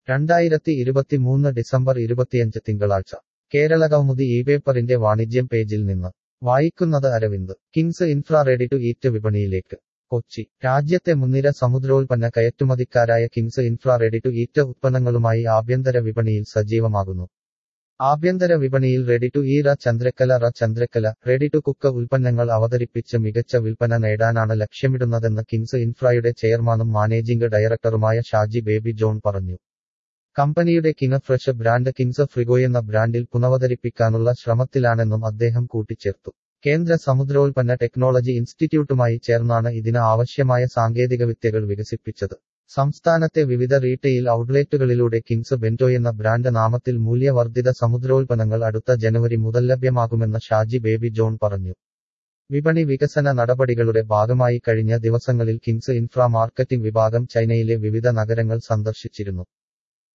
രണ്ടായിരത്തി ഇരുപത്തിമൂന്ന് ഡിസംബർ ഇരുപത്തിയഞ്ച് തിങ്കളാഴ്ച കേരള കൗമുദി ഈ പേപ്പറിന്റെ വാണിജ്യം പേജിൽ നിന്ന് വായിക്കുന്നത് Aravind Kings Infra ready to eat വിപണിയിലേക്ക് കൊച്ചി രാജ്യത്തെ മുൻനിര സമുദ്രോൽപ്പന്ന കയറ്റുമതിക്കാരായ Kings Infra ready to eat ഉത്പന്നങ്ങളുമായി ആഭ്യന്തര വിപണിയിൽ സജീവമാകുന്നു ആഭ്യന്തര വിപണിയിൽ റെഡി ടു ഈ റ ചന്ദ്രക്കല റ ചന്ദ്രക്കല റെഡി ടു കുക്ക് ഉൽപ്പന്നങ്ങൾ അവതരിപ്പിച്ച് മികച്ച വിൽപ്പന നേടാനാണ് ലക്ഷ്യമിടുന്നതെന്ന് കിങ്സ് ഇൻഫ്രയുടെ ചെയർമാനും മാനേജിംഗ് ഡയറക്ടറുമായ ഷാജി ബേബി ജോൺ പറഞ്ഞു കമ്പനിയുടെ കിങ് ഫ്രഷ് ബ്രാൻഡ് കിങ്സ് ഫ്രിഗോയെന്ന ബ്രാൻഡിൽ പുനവതരിപ്പിക്കാനുള്ള ശ്രമത്തിലാണെന്നും അദ്ദേഹം കൂട്ടിച്ചേർത്തു കേന്ദ്ര സമുദ്രോൽപ്പന്ന ടെക്നോളജി ഇൻസ്റ്റിറ്റ്യൂട്ടുമായി ചേർന്നാണ് ഇതിന് ആവശ്യമായ സാങ്കേതികവിദ്യകൾ വികസിപ്പിച്ചത് സംസ്ഥാനത്തെ വിവിധ റീറ്റെയിൽ ഔട്ട്ലെറ്റുകളിലൂടെ കിങ്സ് ബെന്റോയെന്ന ബ്രാൻഡ് നാമത്തിൽ മൂല്യവർദ്ധിത സമുദ്രോൽപ്പന്നങ്ങൾ അടുത്ത ജനുവരി മുതൽ ലഭ്യമാകുമെന്ന് ഷാജി ബേബി ജോൺ പറഞ്ഞു വിപണി വികസന നടപടികളുടെ ഭാഗമായി കഴിഞ്ഞ ദിവസങ്ങളിൽ കിങ്സ് ഇൻഫ്ര മാർക്കറ്റിംഗ് വിഭാഗം ചൈനയിലെ വിവിധ നഗരങ്ങൾ സന്ദർശിച്ചിരുന്നു